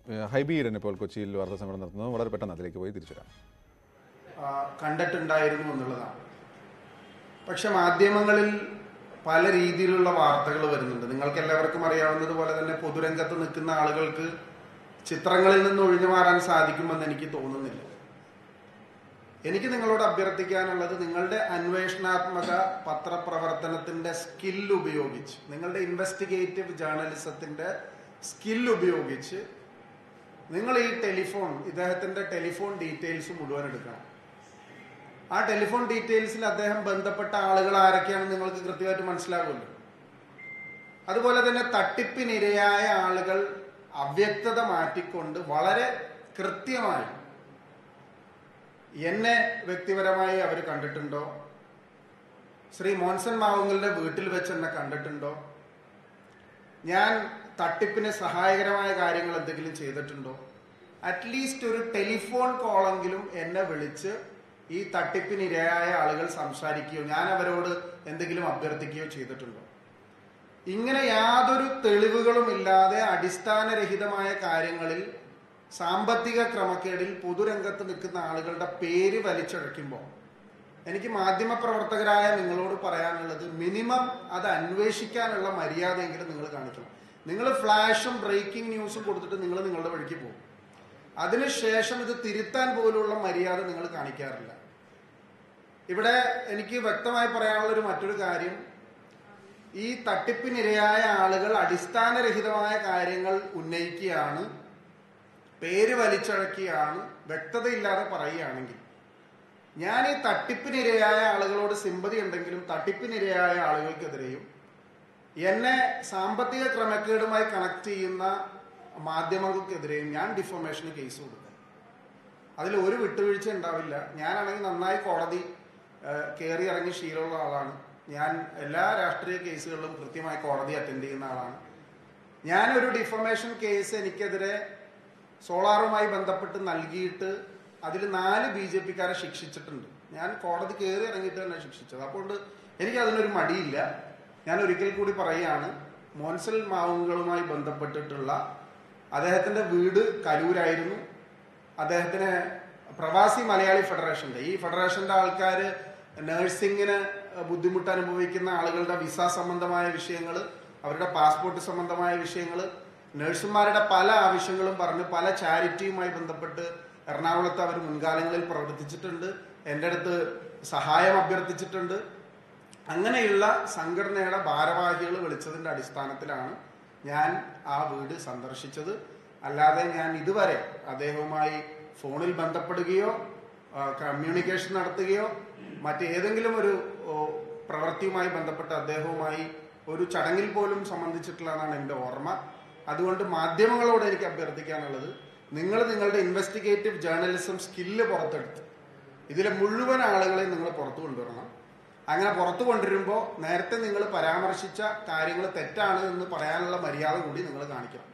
ഏഹ് ഹൈബി ഈഡൻ ഇപ്പോൾ കൊച്ചിയിൽ വാർത്താ സമ്മേളനം നടത്തുന്നു വളരെ പെട്ടെന്ന് അതിലേക്ക് പോയി തിരിച്ചു വരാം ആ, കണ്ടിട്ടുണ്ടായിരുന്നു എന്നുള്ളതാണ് പക്ഷെ മാധ്യമങ്ങളിൽ പല രീതിയിലുള്ള വാർത്തകൾ വരുന്നുണ്ട് നിങ്ങൾക്ക് എല്ലാവർക്കും അറിയാവുന്നത് പോലെ തന്നെ പൊതുരംഗത്ത് നിൽക്കുന്ന ആളുകൾക്ക് ചിത്രങ്ങളിൽ നിന്ന് ഒഴിഞ്ഞു മാറാൻ സാധിക്കുമെന്ന് എനിക്ക് തോന്നുന്നില്ല എനിക്ക് നിങ്ങളോട് അഭ്യർത്ഥിക്കാനുള്ളത് നിങ്ങളുടെ അന്വേഷണാത്മക പത്രപ്രവർത്തനത്തിന്റെ സ്കിൽ ഉപയോഗിച്ച് നിങ്ങളുടെ ഇൻവെസ്റ്റിഗേറ്റീവ് ജേർണലിസത്തിന്റെ സ്കിൽ ഉപയോഗിച്ച് നിങ്ങൾ ഈ ടെലിഫോൺ ഇദ്ദേഹത്തിന്റെ ടെലിഫോൺ ഡീറ്റെയിൽസ് മുഴുവൻ എടുക്കണം ആ ടെലിഫോൺ ഡീറ്റെയിൽസിൽ അദ്ദേഹം ബന്ധപ്പെട്ട ആളുകൾ ആരൊക്കെയാണെന്ന് നിങ്ങൾക്ക് കൃത്യമായിട്ട് മനസ്സിലാകുമല്ലോ അതുപോലെ തന്നെ തട്ടിപ്പിനിരയായ ആളുകൾ അവ്യക്തത മാറ്റിക്കൊണ്ട് വളരെ കൃത്യമായി എന്നെ വ്യക്തിപരമായി അവർ കണ്ടിട്ടുണ്ടോ ശ്രീ മോൻസൺ മാവുങ്ങളുടെ വീട്ടിൽ വെച്ച് എന്നെ കണ്ടിട്ടുണ്ടോ ഞാൻ തട്ടിപ്പിന് സഹായകരമായ കാര്യങ്ങൾ എന്തെങ്കിലും ചെയ്തിട്ടുണ്ടോ അറ്റ്ലീസ്റ്റ് ഒരു ടെലിഫോൺ കോളെങ്കിലും എന്നെ വിളിച്ച് ഈ തട്ടിപ്പിനിരയായ ആളുകൾ സംസാരിക്കുകയോ ഞാൻ അവരോട് എന്തെങ്കിലും അഭ്യർത്ഥിക്കുകയോ ചെയ്തിട്ടുണ്ടോ ഇങ്ങനെ യാതൊരു തെളിവുകളും ഇല്ലാതെ അടിസ്ഥാനരഹിതമായ കാര്യങ്ങളിൽ സാമ്പത്തിക ക്രമക്കേടിൽ പൊതുരംഗത്ത് നിൽക്കുന്ന ആളുകളുടെ പേര് വലിച്ചഴയ്ക്കുമ്പോൾ എനിക്ക് മാധ്യമപ്രവർത്തകരായ നിങ്ങളോട് പറയാനുള്ളത് മിനിമം അത് അന്വേഷിക്കാനുള്ള മര്യാദയെങ്കിലും നിങ്ങൾ കാണിക്കണം നിങ്ങൾ ഫ്ലാഷും ബ്രേക്കിംഗ് ന്യൂസും കൊടുത്തിട്ട് നിങ്ങൾ നിങ്ങളുടെ വഴിക്ക് പോകും അതിനുശേഷം ഇത് തിരുത്താൻ പോലുള്ള മര്യാദ നിങ്ങൾ കാണിക്കാറില്ല ഇവിടെ എനിക്ക് വ്യക്തമായി പറയാനുള്ള ഒരു മറ്റൊരു കാര്യം ഈ തട്ടിപ്പിനിരയായ ആളുകൾ അടിസ്ഥാനരഹിതമായ കാര്യങ്ങൾ ഉന്നയിക്കുകയാണ് പേര് വലിച്ചഴക്കുകയാണ് വ്യക്തതയില്ലാതെ പറയുകയാണെങ്കിൽ ഞാൻ ഈ തട്ടിപ്പിനിരയായ ആളുകളോട് സിമ്പതി ഉണ്ടെങ്കിലും തട്ടിപ്പിനിരയായ ആളുകൾക്കെതിരെയും എന്നെ സാമ്പത്തിക ക്രമക്കേടുമായി കണക്ട് ചെയ്യുന്ന മാധ്യമങ്ങൾക്കെതിരെയും ഞാൻ ഡിഫോമേഷന് കേസ് കൊടുക്കും അതിൽ ഒരു വിട്ടുവീഴ്ച ഉണ്ടാവില്ല ഞാനാണെങ്കിൽ നന്നായി കോടതി ഏഹ്, കയറി ഇറങ്ങി ശീലമുള്ള ആളാണ് ഞാൻ എല്ലാ രാഷ്ട്രീയ കേസുകളിലും കൃത്യമായി കോടതി അറ്റൻഡ് ചെയ്യുന്ന ആളാണ് ഞാനൊരു ഡിഫോമേഷൻ കേസ് എനിക്കെതിരെ സോളാറുമായി ബന്ധപ്പെട്ട് നൽകിയിട്ട് അതിൽ നാല് ബി ജെ പിക്കാരെ ശിക്ഷിച്ചിട്ടുണ്ട് ഞാൻ കോടതി കയറി ഇറങ്ങിയിട്ട് തന്നെ ശിക്ഷിച്ചത് അപ്പോൾ എനിക്ക് അതിനൊരു മടിയില്ല ഞാൻ ഒരിക്കൽ കൂടി പറയുകയാണ് മോൻസൽ മാവുകളുമായി ബന്ധപ്പെട്ടിട്ടുള്ള അദ്ദേഹത്തിന്റെ വീട് കലൂരായിരുന്നു അദ്ദേഹത്തിന് പ്രവാസി മലയാളി ഫെഡറേഷന്റെ ഈ ഫെഡറേഷന്റെ ആൾക്കാർ നഴ്സിംഗിന് ബുദ്ധിമുട്ട് അനുഭവിക്കുന്ന ആളുകളുടെ വിസ സംബന്ധമായ വിഷയങ്ങൾ അവരുടെ പാസ്പോർട്ട് സംബന്ധമായ വിഷയങ്ങൾ നഴ്സുമാരുടെ പല ആവശ്യങ്ങളും പറഞ്ഞ് പല ചാരിറ്റിയുമായി ബന്ധപ്പെട്ട് എറണാകുളത്ത് അവർ മുൻകാലങ്ങളിൽ പ്രവർത്തിച്ചിട്ടുണ്ട് എൻ്റെ അടുത്ത് സഹായം അഭ്യർത്ഥിച്ചിട്ടുണ്ട് അങ്ങനെയുള്ള സംഘടനയുടെ ഭാരവാഹികൾ വിളിച്ചതിന്റെ അടിസ്ഥാനത്തിലാണ് ഞാൻ ആ വീട് സന്ദർശിച്ചത് അല്ലാതെ ഞാൻ ഇതുവരെ അദ്ദേഹവുമായി ഫോണിൽ ബന്ധപ്പെടുകയോ ആ, കമ്മ്യൂണിക്കേഷൻ നടത്തുകയോ മറ്റേതെങ്കിലും ഒരു ഓ, പ്രവൃത്തിയുമായി ബന്ധപ്പെട്ട് അദ്ദേഹവുമായി ഒരു ചടങ്ങിൽ പോലും സംബന്ധിച്ചിട്ടില്ല എന്നാണ് എൻ്റെ ഓർമ്മ അതുകൊണ്ട് മാധ്യമങ്ങളോട് എനിക്ക് അഭ്യർത്ഥിക്കാനുള്ളത് നിങ്ങൾ നിങ്ങളുടെ ഇൻവെസ്റ്റിഗേറ്റീവ് ജേർണലിസം സ്കില്ല് പുറത്തെടുത്ത് ഇതിലെ മുഴുവൻ ആളുകളെയും നിങ്ങൾ പുറത്തു കൊണ്ടുവരണം അങ്ങനെ പുറത്തു കൊണ്ടുവരുമ്പോൾ നേരത്തെ നിങ്ങൾ പരാമർശിച്ച കാര്യങ്ങൾ തെറ്റാണ് എന്ന് പറയാനുള്ള മര്യാദ കൂടി നിങ്ങൾ കാണിക്കണം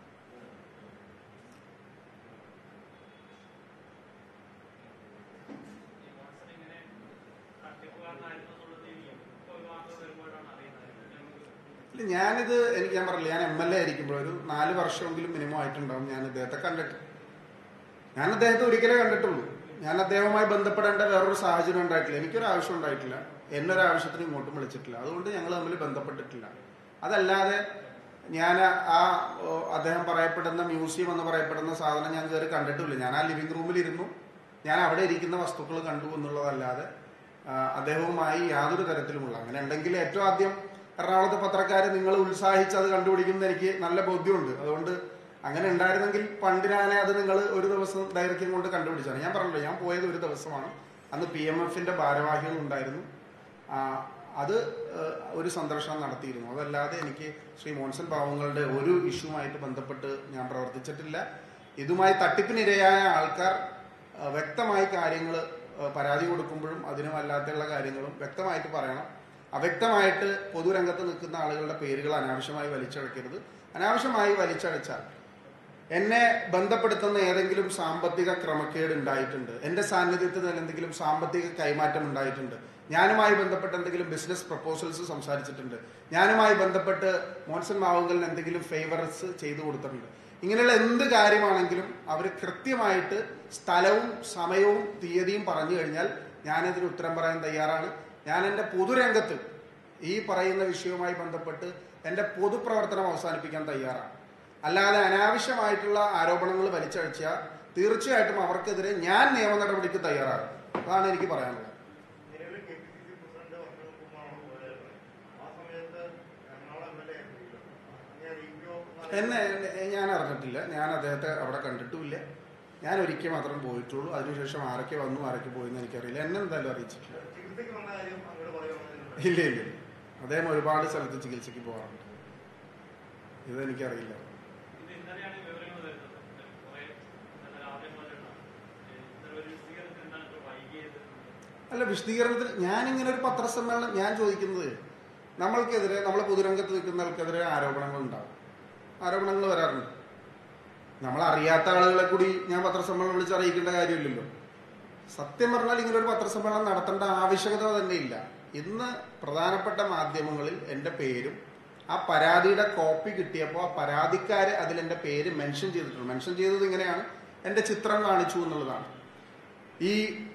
ഇല്ല, ഞാനിത് എനിക്ക് ഞാൻ പറഞ്ഞില്ല ഞാൻ എം എൽ എ ആയിരിക്കുമ്പോൾ ഒരു നാല് വർഷമെങ്കിലും മിനിമം ആയിട്ടുണ്ടാവും ഞാൻ ഇദ്ദേഹത്തെ കണ്ടിട്ട് ഞാൻ അദ്ദേഹത്തെ ഒരിക്കലേ കണ്ടിട്ടുള്ളൂ ഞാൻ അദ്ദേഹവുമായി ബന്ധപ്പെടേണ്ട വേറൊരു സാഹചര്യം ഉണ്ടായിട്ടില്ല എനിക്കൊരു ആവശ്യം ഉണ്ടായിട്ടില്ല എന്നൊരു ആവശ്യത്തിന് ഇങ്ങോട്ടും വിളിച്ചിട്ടില്ല അതുകൊണ്ട് ഞങ്ങൾ തമ്മിൽ ബന്ധപ്പെട്ടിട്ടില്ല അതല്ലാതെ ഞാൻ ആ ഓ, അദ്ദേഹം പറയപ്പെടുന്ന മ്യൂസിയം എന്ന് പറയപ്പെടുന്ന സാധനം ഞാൻ കയറി കണ്ടിട്ടില്ല ഞാൻ ആ ലിവിംഗ് റൂമിൽ ഇരുന്നു ഞാൻ അവിടെ ഇരിക്കുന്ന വസ്തുക്കൾ കണ്ടു എന്നുള്ളതല്ലാതെ ആ, അദ്ദേഹവുമായി യാതൊരു തരത്തിലുമുള്ള അങ്ങനെ ഉണ്ടെങ്കിൽ ഏറ്റവും ആദ്യം എറണാകുളത്തെ പത്രക്കാർ നിങ്ങൾ ഉത്സാഹിച്ച് അത് കണ്ടുപിടിക്കുന്നത് എനിക്ക് നല്ല ബോധ്യമുണ്ട് അതുകൊണ്ട് അങ്ങനെ ഉണ്ടായിരുന്നെങ്കിൽ പണ്ട് ഞാനെ അത് നിങ്ങൾ ഒരു ദിവസം ദൈർഘ്യം കൊണ്ട് കണ്ടുപിടിച്ചാണ് ഞാൻ പറഞ്ഞല്ലോ ഞാൻ പോയത് ഒരു ദിവസമാണ് അന്ന് പി എം എഫിന്റെ ഭാരവാഹികൾ ഉണ്ടായിരുന്നു ആ, അത് ഏഹ്, ഒരു സന്ദർശനം നടത്തിയിരുന്നു അതല്ലാതെ എനിക്ക് ശ്രീ മോൻസൺ പാവങ്ങളുടെ ഒരു ഇഷ്യൂമായിട്ട് ബന്ധപ്പെട്ട് ഞാൻ പ്രവർത്തിച്ചിട്ടില്ല ഇതുമായി തട്ടിപ്പിനിരയായ ആൾക്കാർ ആ, വ്യക്തമായി കാര്യങ്ങൾ പരാതി കൊടുക്കുമ്പോഴും അതിനും അല്ലാത്തുള്ള കാര്യങ്ങളും വ്യക്തമായിട്ട് പറയണം അവ്യക്തമായിട്ട് പൊതുരംഗത്ത് നിൽക്കുന്ന ആളുകളുടെ പേരുകൾ അനാവശ്യമായി വലിച്ചഴക്കരുത് അനാവശ്യമായി വലിച്ചഴച്ചാൽ എന്നെ ബന്ധപ്പെടുത്തുന്ന ഏതെങ്കിലും സാമ്പത്തിക ക്രമക്കേട് ഉണ്ടായിട്ടുണ്ട് എന്റെ സാന്നിധ്യത്തിൽ എന്തെങ്കിലും സാമ്പത്തിക കൈമാറ്റം ഉണ്ടായിട്ടുണ്ട് ഞാനുമായി ബന്ധപ്പെട്ട് എന്തെങ്കിലും ബിസിനസ് പ്രപ്പോസൽസ് സംസാരിച്ചിട്ടുണ്ട് ഞാനുമായി ബന്ധപ്പെട്ട് മോൻസൺ മാവുങ്കലിന് എന്തെങ്കിലും ഫേവറസ് ചെയ്തു കൊടുത്തിട്ടുണ്ട് ഇങ്ങനെയുള്ള എന്ത് കാര്യമാണെങ്കിലും അവർ കൃത്യമായിട്ട് സ്ഥലവും സമയവും തീയതിയും പറഞ്ഞു കഴിഞ്ഞാൽ ഞാനതിന് ഉത്തരം പറയാൻ തയ്യാറാണ് ഞാൻ എൻ്റെ പൊതുരംഗത്ത് ഈ പറയുന്ന വിഷയവുമായി ബന്ധപ്പെട്ട് എൻ്റെ പൊതുപ്രവർത്തനം അവസാനിപ്പിക്കാൻ തയ്യാറാണ് അല്ലാതെ അനാവശ്യമായിട്ടുള്ള ആരോപണങ്ങൾ വലിച്ചഴിച്ചാൽ തീർച്ചയായിട്ടും അവർക്കെതിരെ ഞാൻ നിയമ നടപടിക്ക് തയ്യാറാകും അതാണ് എനിക്ക് പറയാനുള്ളത് നിലവിൽ K P C C president വർഷങ്ങൾക്കുമാണ് പോയത് ആ സമയത്ത് എറണാകുളം എം എൽ എ ആയിരുന്നല്ലോ അങ്ങനെ അറിയിക്കോ എന്നെ എന്നെ- ഞാൻ അറിഞ്ഞിട്ടില്ല ഞാൻ അദ്ദേഹത്തെ അവിടെ കണ്ടിട്ടുമില്ല ഞാൻ ഒരിക്കൽ മാത്രം പോയിട്ടുള്ളൂ അതിനുശേഷം ആരൊക്കെ വന്നു ആരൊക്കെ പോയെന്ന് എനിക്കറിയില്ല എന്നെ എന്തായാലും അറിയിച്ചിട്ടില്ല ചികിത്സയ്ക്ക് വന്ന കാര്യം അങ്ങോട്ട് പറയുകയാണെങ്കിൽ ഇല്ല ഇല്ല ഇല്ല. അദ്ദേഹം ഒരുപാട് സ്ഥലത്ത് ചികിത്സയ്ക്ക് പോകാറുണ്ട് ഇതെനിക്കറിയില്ല ഇത് ഇന്നലെയാണ് ഈ വിവരങ്ങൾ വരുന്നത് കുറെ ഇന്നലെ രാവിലെ മുതലുള്ള ഇന്നലെ ഒരു വിശദീകരണത്തിന് എന്താണ് ഇത്ര വൈകിയത് അല്ല വിശദീകരണത്തിൽ ഞാനിങ്ങനെ ഒരു പത്രസമ്മേളനം ഞാൻ ചോദിക്കുന്നത് നമ്മൾക്കെതിരെ നമ്മൾ പൊതുരംഗത്ത് നിൽക്കുന്നവർക്കെതിരെ ആരോപണങ്ങൾ ഉണ്ടാവും ആരോപണങ്ങൾ വരാറുണ്ട് നമ്മൾ അറിയാത്ത ആളുകളെ കൂടി ഞാൻ പത്രസമ്മേളനം വിളിച്ച് അറിയിക്കേണ്ട കാര്യമില്ലല്ലോ സത്യം പറഞ്ഞാൽ ഇങ്ങനെ ഒരു പത്രസമ്മേളനം നടത്തേണ്ട ആവശ്യകത തന്നെ ഇല്ല ഇന്ന് പ്രധാനപ്പെട്ട മാധ്യമങ്ങളിൽ എൻ്റെ പേരും ആ പരാതിയുടെ കോപ്പി കിട്ടിയപ്പോൾ ആ പരാതിക്കാര് അതിൽ എൻ്റെ പേര് മെൻഷൻ ചെയ്തിട്ടുണ്ട് മെൻഷൻ ചെയ്തത് ഇങ്ങനെയാണ് എൻ്റെ ചിത്രം കാണിച്ചു എന്നുള്ളതാണ് ഈ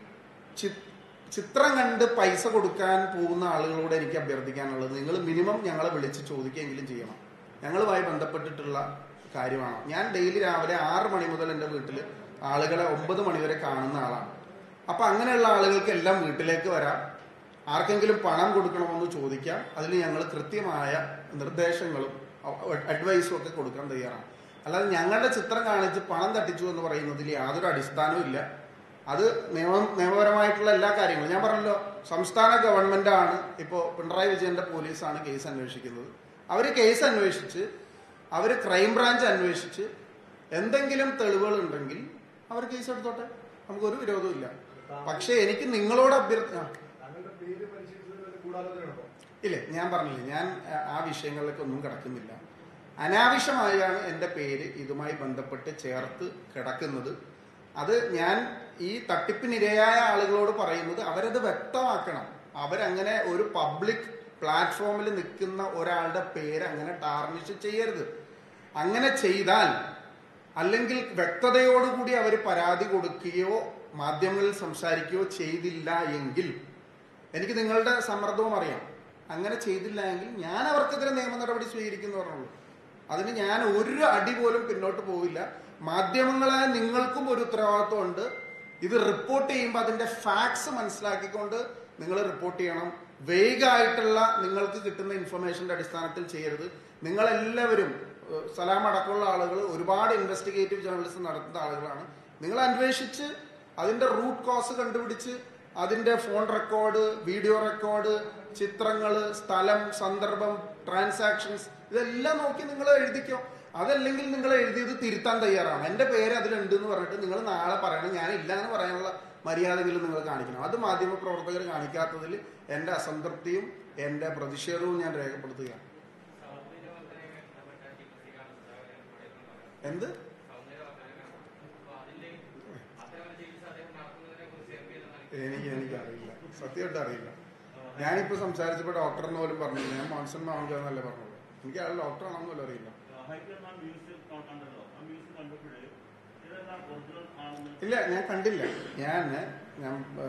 ചി- ചിത്രം കണ്ട് പൈസ കൊടുക്കാൻ പോകുന്ന ആളുകളോട് എനിക്ക് അഭ്യർത്ഥിക്കാനുള്ളത് നിങ്ങൾ മിനിമം ഞങ്ങളെ വിളിച്ച് ചോദിക്കുകയെങ്കിലും ചെയ്യണം ഞങ്ങളുമായി ബന്ധപ്പെട്ടിട്ടുള്ള കാര്യമാണ് ഞാൻ ഡെയിലി രാവിലെ ആറ് മണി മുതൽ എൻ്റെ വീട്ടിൽ ആളുകളെ ഒമ്പത് മണി വരെ കാണുന്ന ആളാണ് അപ്പൊ അങ്ങനെയുള്ള ആളുകൾക്ക് എല്ലാം വീട്ടിലേക്ക് വരാം ആർക്കെങ്കിലും പണം കൊടുക്കണമെന്ന് ചോദിക്കാം അതിന് ഞങ്ങൾ കൃത്യമായ നിർദ്ദേശങ്ങളും അ- അഡ്വൈസും ഒക്കെ കൊടുക്കാൻ തയ്യാറാണ് അല്ലാതെ ഞങ്ങളുടെ ചിത്രം കാണിച്ച് പണം തട്ടിച്ചു എന്ന് പറയുന്നതിൽ യാതൊരു അടിസ്ഥാനവും ഇല്ല അത് നിയമ നിയമപരമായിട്ടുള്ള എല്ലാ കാര്യങ്ങളും ഞാൻ പറഞ്ഞല്ലോ സംസ്ഥാന ഗവൺമെന്റ് ആണ് ഇപ്പോൾ പിണറായി വിജയന്റെ പോലീസാണ് കേസ് അന്വേഷിക്കുന്നത് അവർ കേസ് അന്വേഷിച്ച് അവർ ക്രൈംബ്രാഞ്ച് അന്വേഷിച്ച് എന്തെങ്കിലും തെളിവുകൾ ഉണ്ടെങ്കിൽ അവർ കേസ് എടുത്തോട്ടെ നമുക്കൊരു വിരോധവും ഇല്ല പക്ഷേ എനിക്ക് നിങ്ങളോട് അഭ്യർത്ഥന ആ. താങ്കളുടെ പേര് പരിശീലിച്ചതിൽ ഗൂഢാലോചനയുണ്ടോ ഇല്ലേ ഞാൻ പറഞ്ഞില്ലേ ഞാൻ ആ- ആ വിഷയങ്ങളിലേക്ക് ഒന്നും കിടക്കുന്നില്ല അനാവശ്യമായാണ് എൻ്റെ പേര് ഇതുമായി ബന്ധപ്പെട്ട് ചേർത്ത് കിടക്കുന്നത് അത് ഞാൻ ഈ തട്ടിപ്പിനിരയായ ആളുകളോട് പറയുന്നത് അവരത് വ്യക്തമാക്കണം അവരങ്ങനെ ഒരു പബ്ലിക് പ്ലാറ്റ്ഫോമിൽ നിൽക്കുന്ന ഒരാളുടെ പേര് അങ്ങനെ ടാർണിഷ് ചെയ്യരുത് അങ്ങനെ ചെയ്താൽ അല്ലെങ്കിൽ വ്യക്തതയോടുകൂടി അവർ പരാതി കൊടുക്കുകയോ മാധ്യമങ്ങളിൽ സംസാരിക്കുകയോ ചെയ്തില്ല എങ്കിൽ എനിക്ക് നിങ്ങളുടെ സമ്മർദ്ദവും അറിയാം അങ്ങനെ ചെയ്തില്ല എങ്കിൽ ഞാൻ അവർക്കെതിരെ നിയമ നടപടി സ്വീകരിക്കുന്നു പറഞ്ഞുള്ളൂ അതിന് ഞാൻ ഒരു അടി പോലും പിന്നോട്ട് പോവില്ല മാധ്യമങ്ങളായ നിങ്ങൾക്കും ഒരു ഉത്തരവാദിത്വം ഉണ്ട് ഇത് റിപ്പോർട്ട് ചെയ്യുമ്പോൾ അതിന്റെ ഫാക്ട്സ് മനസ്സിലാക്കിക്കൊണ്ട് നിങ്ങൾ റിപ്പോർട്ട് ചെയ്യണം വേഗമായിട്ടുള്ള നിങ്ങൾക്ക് കിട്ടുന്ന ഇൻഫർമേഷന്റെ അടിസ്ഥാനത്തിൽ ചെയ്യരുത് നിങ്ങളെല്ലാവരും ഏഹ്, സലാം അടക്കമുള്ള ആളുകൾ ഒരുപാട് ഇൻവെസ്റ്റിഗേറ്റീവ് ജേർണലിസം നടത്തുന്ന ആളുകളാണ് നിങ്ങൾ അന്വേഷിച്ച് അതിന്റെ റൂട്ട് കോസ് കണ്ടുപിടിച്ച് അതിന്റെ ഫോൺ റെക്കോർഡ് വീഡിയോ റെക്കോർഡ് ചിത്രങ്ങൾ സ്ഥലം സന്ദർഭം ട്രാൻസാക്ഷൻസ് ഇതെല്ലാം നോക്കി നിങ്ങൾ എഴുതിക്കോ അതല്ലെങ്കിൽ നിങ്ങൾ എഴുതിയത് തിരുത്താൻ തയ്യാറാണ് എന്റെ പേര് അതിലുണ്ട് എന്ന് പറഞ്ഞിട്ട് നിങ്ങൾ നാളെ പറയണം ഞാൻ ഇല്ല എന്ന് പറയാനുള്ള മര്യാദകളും നിങ്ങൾ കാണിക്കണം അത് മാധ്യമ പ്രവർത്തകർ കാണിക്കാത്തതിൽ എന്റെ അസംതൃപ്തിയും എന്റെ പ്രതിഷേധവും ഞാൻ രേഖപ്പെടുത്തുകയാണ് സൗന്ദര്യവർദ്ധനയുമായി ബന്ധപ്പെട്ട ചികിത്സയ്ക്കാണ് സുധാകരൻ പറയുന്നത് എന്ത് സൗന്ദര്യവർദ്ധനയാണ് അപ്പൊ അതിന്റെ അത്തരം ചികിത്സ അദ്ദേഹം നടത്തുന്നതിനെ കുറിച്ച് എം പി എന്ന എനിക്ക് എനിക്ക് അറിയില്ല സത്യമായിട്ട് അറിയില്ല ഞാനിപ്പോ സംസാരിച്ചപ്പോൾ ഡോക്ടർ എന്ന് പോലും പറഞ്ഞു ഞാൻ മോൺസൺ മാവുക എന്നല്ലേ പറഞ്ഞത് എനിക്ക് അയാൾ ഡോക്ടറാണെന്ന് പോലും അറിയില്ല ഹൈക്കോടതി ആ മ്യൂസിയം കണ്ടല്ലോ ആ മ്യൂസിയം കണ്ടപ്പോഴേ ഇതെല്ലാം ഒറിജിനൽ ആണെന്ന് ഇല്ല ഞാൻ കണ്ടില്ല ഞാൻ ഞാൻ ആ,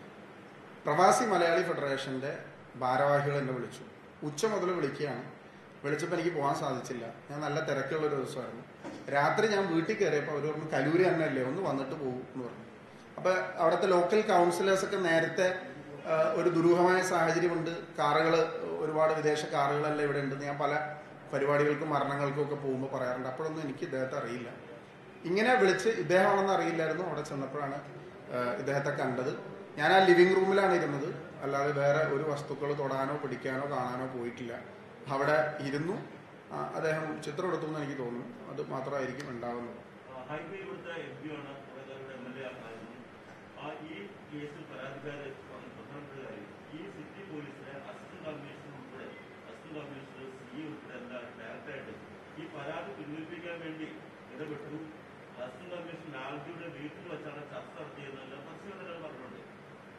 പ്രവാസി മലയാളി ഫെഡറേഷന്റെ ഭാരവാഹികൾ എന്നെ വിളിച്ചു ഉച്ച മുതൽ വിളിക്കുകയാണ് വിളിച്ചപ്പോൾ എനിക്ക് പോകാൻ സാധിച്ചില്ല ഞാൻ നല്ല തിരക്കുള്ള ഒരു ദിവസമായിരുന്നു രാത്രി ഞാൻ വീട്ടിൽ കയറിയപ്പോൾ അവർ പറഞ്ഞു കലൂരി തന്നെ അല്ലേ ഒന്ന് വന്നിട്ട് പോകും എന്ന് പറഞ്ഞു അപ്പൊ അവിടുത്തെ ലോക്കൽ കൗൺസിലേഴ്സ് ഒക്കെ നേരത്തെ ആ, ഒരു ദുരൂഹമായ സാഹചര്യമുണ്ട് കാറുകൾ ഒരുപാട് വിദേശ കാറുകളെല്ലാം ഇവിടെ ഉണ്ടെന്ന് ഞാൻ പല പരിപാടികൾക്കും മരണങ്ങൾക്കും ഒക്കെ പോകുമ്പോൾ പറയാറുണ്ട് അപ്പോഴൊന്നും എനിക്ക് ഇദ്ദേഹത്തെ അറിയില്ല ഇങ്ങനെ വിളിച്ച് ഇദ്ദേഹമാണെന്ന് അറിയില്ലായിരുന്നു അവിടെ ചെന്നപ്പോഴാണ് ആ, ഇദ്ദേഹത്തെ കണ്ടത് ഞാൻ ആ ലിവിംഗ് റൂമിലാണ് ഇരുന്നത് അല്ലാതെ വേറെ ഒരു വസ്തുക്കൾ തൊടാനോ പിടിക്കാനോ കാണാനോ പോയിട്ടില്ല അവിടെ ഇരുന്നു ആ, അദ്ദേഹം ചിത്രം എടുത്തു എന്ന് എനിക്ക് തോന്നുന്നു അത് മാത്രമായിരിക്കും ഉണ്ടാവുന്നത് ഹൈക്കോടതി ഇവിടുത്തെ എം പി ആണ് ഇവിടെ എം എൽ എ ആയിരുന്നു ആ ഈ കേസിൽ പരാതിക്കാര് പ്രധാനപ്പെട്ട കാര്യം ഈ സിറ്റി പോലീസിലെ അസിസ്റ്റന്റ് കമ്മീഷണർ ഉൾപ്പെടെ അസിസ്റ്റന്റ് കമ്മീഷണർ സി ഉൾപ്പെടെ എല്ലാവരും ഡയറക്റ്റായിട്ട് ഈ പരാതി പിൻവലിപ്പിക്കാൻ വേണ്ടി ഇടപെട്ടു അസിസ്റ്റന്റ് കമ്മീഷണർ ലാൽജിയുടെ വീട്ടിൽ വെച്ചാണ് ചർച്ച നടത്തിയതെന്നെല്ലാം പശ്ചിമബംഗാൾ പറഞ്ഞിട്ടുണ്ട്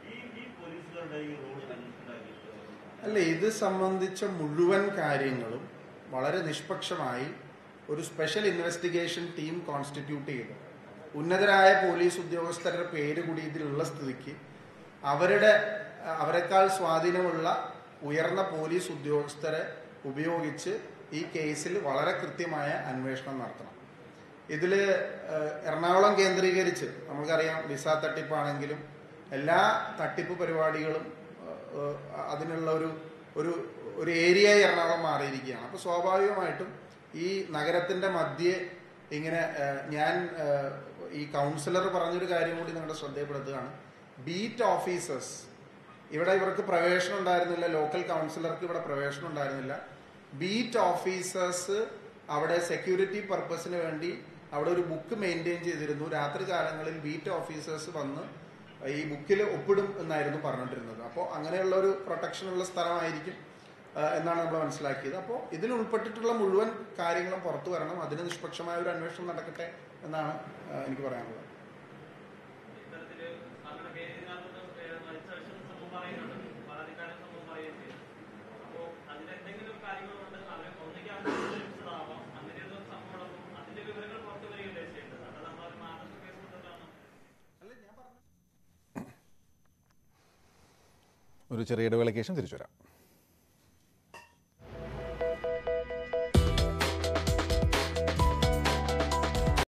ഈ ഈ പോലീസുകാരുടെ ഈ റോൾ അന്വേഷണ അല്ല ഇത് സംബന്ധിച്ച മുഴുവൻ കാര്യങ്ങളും വളരെ നിഷ്പക്ഷമായി ഒരു സ്പെഷ്യൽ ഇൻവെസ്റ്റിഗേഷൻ ടീം കോൺസ്റ്റിറ്റ്യൂട്ട് ചെയ്തു ഉന്നതരായ പോലീസ് ഉദ്യോഗസ്ഥരുടെ പേര് കൂടി ഇതിലുള്ള സ്ഥിതിക്ക് അവരുടെ അവരെക്കാൾ സ്വാധീനമുള്ള ഉയർന്ന പോലീസ് ഉദ്യോഗസ്ഥരെ ഉപയോഗിച്ച് ഈ കേസിൽ വളരെ കൃത്യമായ അന്വേഷണം നടത്തണം ഇതിൽ എറണാകുളം കേന്ദ്രീകരിച്ച് നമുക്കറിയാം വിസ തട്ടിപ്പാണെങ്കിലും എല്ലാ തട്ടിപ്പ് പരിപാടികളും ഏഹ്, അതിനുള്ള ഒരു ഒരു ഒരു ഏരിയ എറണാകുളം മാറിയിരിക്കുകയാണ് അപ്പോൾ സ്വാഭാവികമായിട്ടും ഈ നഗരത്തിന്റെ മധ്യേ ഇങ്ങനെ ഏഹ്, ഞാൻ ഏഹ്, ഈ കൗൺസിലർ പറഞ്ഞൊരു കാര്യം കൂടി നിങ്ങളുടെ ശ്രദ്ധയപ്പെടുത്തുകയാണ് ബീറ്റ് ഓഫീസേഴ്സ് ഇവിടെ ഇവർക്ക് പ്രവേശനം ഉണ്ടായിരുന്നില്ല ലോക്കൽ കൗൺസിലർക്ക് ഇവിടെ പ്രവേശനം ഉണ്ടായിരുന്നില്ല ബീറ്റ് ഓഫീസേഴ്സ് അവിടെ സെക്യൂരിറ്റി പർപ്പസിന് വേണ്ടി അവിടെ ഒരു ബുക്ക് മെയിൻറ്റെയിൻ ചെയ്തിരുന്നു രാത്രി കാലങ്ങളിൽ ബീറ്റ് ഓഫീസേഴ്സ് വന്ന് ഈ ബുക്കിൽ ഒപ്പിടും എന്നായിരുന്നു പറഞ്ഞിട്ടിരുന്നത് അപ്പോൾ അങ്ങനെയുള്ള ഒരു പ്രൊട്ടക്ഷൻ ഉള്ള സ്ഥലമായിരിക്കും ആ, എന്നാണ് നമ്മൾ മനസ്സിലാക്കിയത് അപ്പോൾ ഇതിൽ ഉൾപ്പെട്ടിട്ടുള്ള മുഴുവൻ കാര്യങ്ങളും പുറത്തു വരണം അതിന് നിഷ്പക്ഷമായ ഒരു അന്വേഷണം നടക്കട്ടെ എന്നാണ് ആ, എനിക്ക് പറയാനുള്ളത് ഇത്തരത്തില് അങ്ങനെ പേര് ഇതിനകത്ത് മരിച്ച സംഭവം പറയുന്നുണ്ട് പരാതിക്കാരൻ സംഭവം പറയുകയും ചെയ്തു അപ്പോ അതിലെന്തെങ്കിലും കാര്യങ്ങളുണ്ട് അവരെ ഒന്നിക്ക് അവർ ആവാം അങ്ങനെയൊരു സംഭവം നടക്കും അതിന്റെ വിവരങ്ങൾ പുറത്തു വരികയല്ലേ ചെയ്യേണ്ടത് അത് നമ്മൾ മാനസിക കേസ് കൊണ്ടുവരാണ് ഒരു ചെറിയ ഇടവേളയ്ക്ക് ശേഷം തിരിച്ചു വരാം